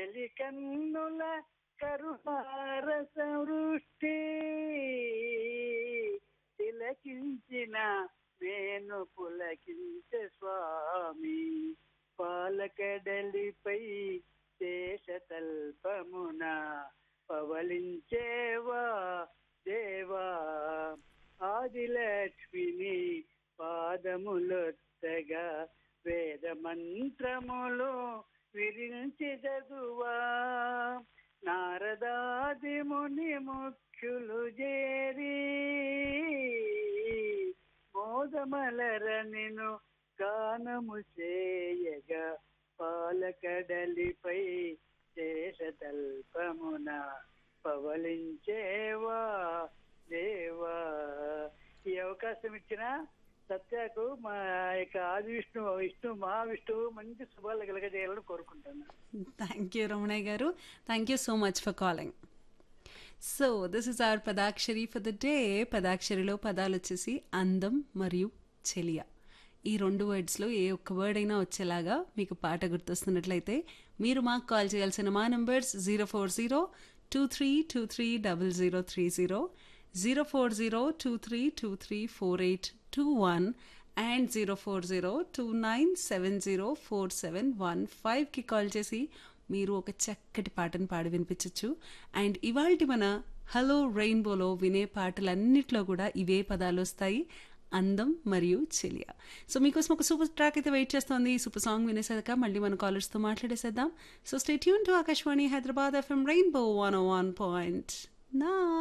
నెమలి కన్నుల కరుహారస వృష్టి తిలకించిన నేను పులకించే స్వామి పాలకడలిపై శేషతల్పమున పవలించేవా దేవా ఆదిలక్ష్మిని పాదములొత్తగా వేద మంత్రములు విరించి చదువా నారదాది ముని ముఖ్యులు చేరి మోదమలర నిను గానము చేయగా పాలకడలిపై శేషతల్పమున పవలించేవా దేవా ఈ అవకాశం ఇచ్చిన సత్యకు మా యొక్క ఆది విష్ణు విష్ణు మహావిష్ణువు మంచి శుభాలు కలగజేయాలని కోరుకుంటున్నాను thank you Ramanayya garu thank you so much for calling so this is our Padakshari for the day పదాక్షరిలో పదాలు వచ్చేసి అందం మరియు చెలియ ఈ రెండు వర్డ్స్లో ఏ ఒక్క వర్డ్ అయినా వచ్చేలాగా మీకు పాట గుర్తొస్తున్నట్లయితే మీరు మాకు కాల్ చేయాల్సిన మా numbers zero four zero two three two three double zero three zero zero four zero two three two three four eight two one and zero four zero two nine seven zero four seven one ఫైవ్కి call చేసి మీరు ఒక చక్కటి పాటను పాడి వినిపించవచ్చు and ఇవాళ మన hello రెయిన్బోలో వినే పాటలన్నిట్లో కూడా ఇవే పదాలు వస్తాయి అందం మరియు చెలియా సో మీకోసం ఒక సూపర్ ట్రాక్ అయితే వెయిట్ చేస్తోంది ఈ సూపర్ సాంగ్ వినేసాక మళ్ళీ మన కాలర్స్తో మాట్లాడేసేద్దాం so stay tune to Akashvani Hyderabad FM rainbow one one point నా